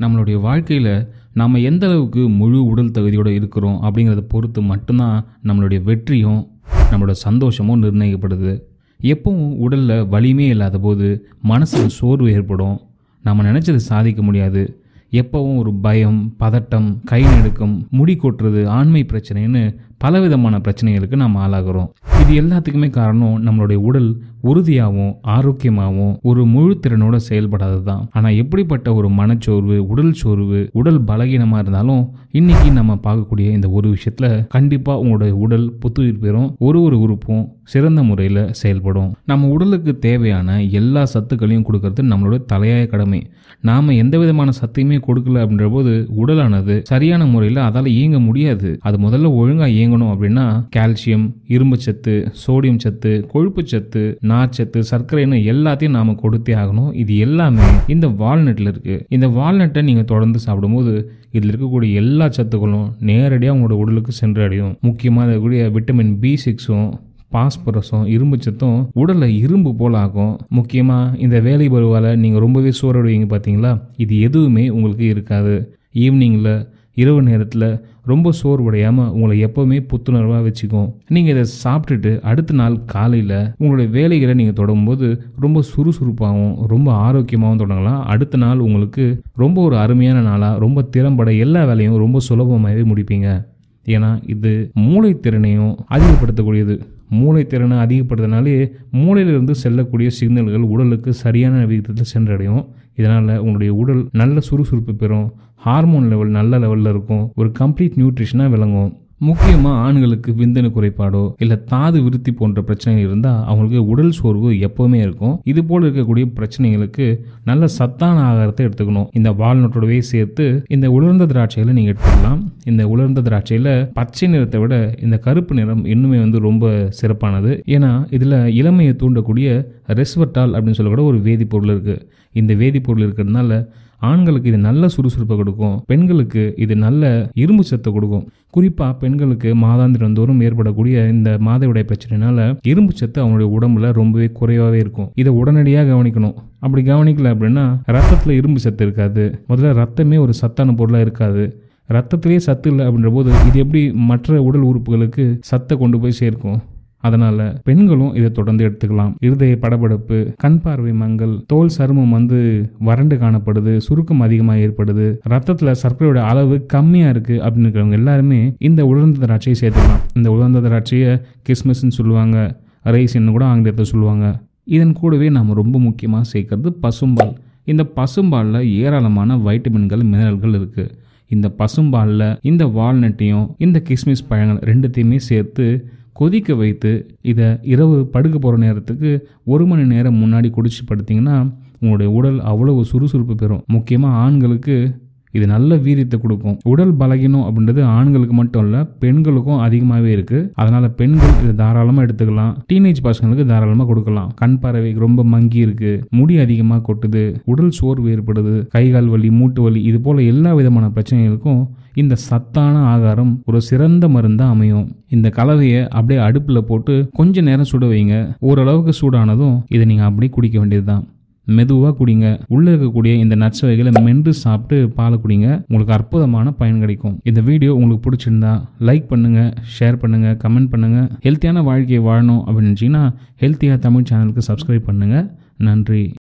நம்மளுடைய வாழ்க்கையில் நாம் எந்த அளவுக்கு முழு உடல் தகுதியோடு இருக்கிறோம் அப்படிங்கிறத பொறுத்து மட்டும்தான் நம்மளுடைய வெற்றியும் நம்மளோட சந்தோஷமும் நிர்ணயிக்கப்படுது எப்பவும் உடலில் வலிமே இல்லாத போது மனசில் சோர்வு ஏற்படும் நம்ம நினச்சதை சாதிக்க முடியாது எப்பவும் ஒரு பயம் பதட்டம் கை நடுக்கம் முடி கொட்டுறது ஆண்மை பிரச்சனைன்னு பலவிதமான பிரச்சனைகளுக்கு நம்ம ஆளாகிறோம் இது எல்லாத்துக்குமே காரணம் நம்மளுடைய உடல் உறுதியாகவும் ஆரோக்கியமாகவும் ஒரு முழு திறனோட செயல்படாதது தான் ஆனால் எப்படிப்பட்ட ஒரு மனச்சோர்வு உடல் சோர்வு உடல் பலகீனமாக இருந்தாலும் இன்னைக்கு நம்ம பார்க்கக்கூடிய இந்த ஒரு விஷயத்தில் கண்டிப்பாக உங்களுடைய உடல் புத்துயிர் பெறும் ஒரு ஒரு உறுப்பும் சிறந்த முறையில் செயல்படும் நம்ம உடலுக்கு தேவையான எல்லா சத்துக்களையும் கொடுக்கறது நம்மளோட தலையாய கடமை நாம் எந்த விதமான சத்தையுமே கொடுக்கல அப்படின்ற போது உடலானது சரியான முறையில் அதால் இயங்க முடியாது அது முதல்ல ஒழுங்காக இயங்கணும் அப்படின்னா கால்சியம் இரும்பு சத்து சோடியம் சத்து கொழுப்பு சத்து நார்ச்சத்து சர்க்கரைன்னு எல்லாத்தையும் நாம கொடுத்தே ஆகணும் இது எல்லாமே இந்த வால்நட்டில் இருக்கு இந்த வால்நட்டை நீங்கள் தொடர்ந்து சாப்பிடும்போது இதில் இருக்கக்கூடிய எல்லா சத்துக்களும் நேரடியாக உங்களோட உடலுக்கு சென்றடையும் முக்கியமாக இருக்கக்கூடிய விட்டமின் பி சிக்ஸும் பாஸ்பரஸும் இரும்பு சத்தும் உடலை இரும்பு போல் ஆகும் முக்கியமாக இந்த வேலை பருவால் நீங்கள் ரொம்பவே சோர்வடைவீங்க பார்த்தீங்களா இது எதுவுமே உங்களுக்கு இருக்காது ஈவினிங்கில் இரவு நேரத்தில் ரொம்ப சோர்வடையாமல் உங்களை எப்போவுமே புத்துணர்வாக வச்சுக்கும் நீங்கள் இதை சாப்பிட்டுட்டு அடுத்த நாள் காலையில் உங்களுடைய வேலைகளை நீங்கள் தொடங்கும்போது ரொம்ப சுறுசுறுப்பாகவும் ரொம்ப ஆரோக்கியமாகவும் தொடங்கலாம் அடுத்த நாள் உங்களுக்கு ரொம்ப ஒரு அருமையான நாளாக ரொம்ப திறம்பட எல்லா வேலையும் ரொம்ப சுலபமாகவே முடிப்பீங்க ஏன்னா இது மூளைத்திறனையும் அதிகப்படுத்தக்கூடியது மூளைத்திறனை அதிகப்படுத்தினாலே மூளையிலிருந்து செல்லக்கூடிய சிக்னல்கள் உடலுக்கு சரியான விகிதத்தில் சென்றடையும் இதனால் உங்களுடைய உடல் நல்ல சுறுசுறுப்பு பெறும் ஹார்மோன் லெவல் நல்ல லெவலில் இருக்கும் ஒரு கம்ப்ளீட் நியூட்ரிஷனாக விளங்கும் முக்கியமாக ஆண்களுக்கு விந்தணு குறைபாடோ இல்லை தாது விருத்தி போன்ற பிரச்சனைகள் இருந்தால் அவங்களுக்கு உடல் சோர்வு எப்போவுமே இருக்கும் இது போல் இருக்கக்கூடிய பிரச்சனைகளுக்கு நல்ல சத்தான ஆகாரத்தை எடுத்துக்கணும் இந்த வால்நட்டோடவே சேர்த்து இந்த உலர்ந்த திராட்சைகளை நீங்கள் எடுத்துக்கலாம் இந்த உலர்ந்த திராட்சையில் பச்சை நிறத்தை விட இந்த கருப்பு நிறம் இன்னுமே வந்து ரொம்ப சிறப்பானது ஏன்னா இதில் இளமையை தூண்டக்கூடிய ரெஸ்வர்டால் அப்படின்னு சொல்லக்கூட ஒரு வேதிப்பொருள் இருக்குது இந்த வேதிப்பொருள் இருக்கிறதுனால ஆண்களுக்கு இது நல்ல சுறுசுறுப்பை கொடுக்கும் பெண்களுக்கு இது நல்ல இரும்பு சத்தை கொடுக்கும் குறிப்பாக பெண்களுக்கு மாதாந்திரம் தோறும் ஏற்படக்கூடிய இந்த மாதவிடாய் பிரச்சனைனால இரும்பு சத்து அவங்களுடைய உடம்புல ரொம்பவே குறைவாகவே இருக்கும் இதை உடனடியாக கவனிக்கணும் அப்படி கவனிக்கல அப்படின்னா ரத்தத்தில் இரும்பு சத்து இருக்காது முதல்ல ரத்தமே ஒரு சத்தான பொருளாக இருக்காது ரத்தத்திலேயே சத்து இல்லை அப்படின்ற போது இது எப்படி மற்ற உடல் உறுப்புகளுக்கு சத்தை கொண்டு போய் சேர்க்கும் அதனால பெண்களும் இதை தொடர்ந்து எடுத்துக்கலாம் இருதய படபடப்பு கண் பார்வை மங்கல் தோல் சருமம் வந்து வறண்டு காணப்படுது சுருக்கம் அதிகமாக ஏற்படுது ரத்தத்தில் சர்க்கரையோட அளவு கம்மியாக இருக்கு அப்படின்னு இருக்கிறவங்க எல்லாருமே இந்த உலர்ந்த திராட்சையை சேர்த்துக்கலாம் இந்த உலர்ந்த திராட்சையை கிஸ்மிஸ்ன்னு சொல்லுவாங்க ரைஸ்ன்னு கூட ஆங்கிலத்தில் சொல்லுவாங்க இதன் கூடவே நாம் ரொம்ப முக்கியமாக சேர்க்கறது பசும்பால் இந்த பசும்பாலில் ஏராளமான வைட்டமின்கள் மினரல்கள் இருக்குது இந்த பசும்பாலில் இந்த வால்நட்டையும் இந்த கிஸ்மிஸ் பழங்கள் ரெண்டுத்தையுமே சேர்த்து கொதிக்க வைத்து இதை இரவு படுக்க போகிற நேரத்துக்கு ஒரு மணி நேரம் முன்னாடி குடிச்சு படுத்திங்கன்னா உங்களுடைய உடல் அவ்வளவு சுறுசுறுப்பு பெறும் முக்கியமாக ஆண்களுக்கு இது நல்ல வீரியத்தை கொடுக்கும் உடல் பலகீனம் அப்படின்றது ஆண்களுக்கு மட்டும் இல்லை பெண்களுக்கும் அதிகமாகவே இருக்குது அதனால் பெண்கள் இதை தாராளமாக எடுத்துக்கலாம் டீனேஜ் பசங்களுக்கு தாராளமாக கொடுக்கலாம் கண் பார்வை ரொம்ப மங்கி இருக்கு முடி அதிகமாக கொட்டுது உடல் சோர்வு ஏற்படுது கை கால் வலி மூட்டு வலி இது போல் எல்லா விதமான பிரச்சனைகளுக்கும் இந்த சத்தான ஆகாரம் ஒரு சிறந்த மருந்தாக அமையும் இந்த கலவையை அப்படியே அடுப்பில் போட்டு கொஞ்ச நேரம் சுட வைங்க ஓரளவுக்கு சூடானதும் இதை நீங்கள் அப்படியே குடிக்க வேண்டியது தான் மெதுவாக குடிங்க உள்ளே இருக்கக்கூடிய இந்த நட்ஸ் வகைகளை மென்று சாப்பிட்டு பாலை குடிங்க உங்களுக்கு அற்புதமான பயன் கிடைக்கும் இந்த வீடியோ உங்களுக்கு பிடிச்சிருந்தா லைக் பண்ணுங்கள் ஷேர் பண்ணுங்கள் கமெண்ட் பண்ணுங்கள் ஹெல்த்தியான வாழ்க்கையை வாழணும் அப்படின்னு நினச்சிங்கன்னா ஹெல்த்தியாக தமிழ் சேனலுக்கு சப்ஸ்கிரைப் பண்ணுங்கள் நன்றி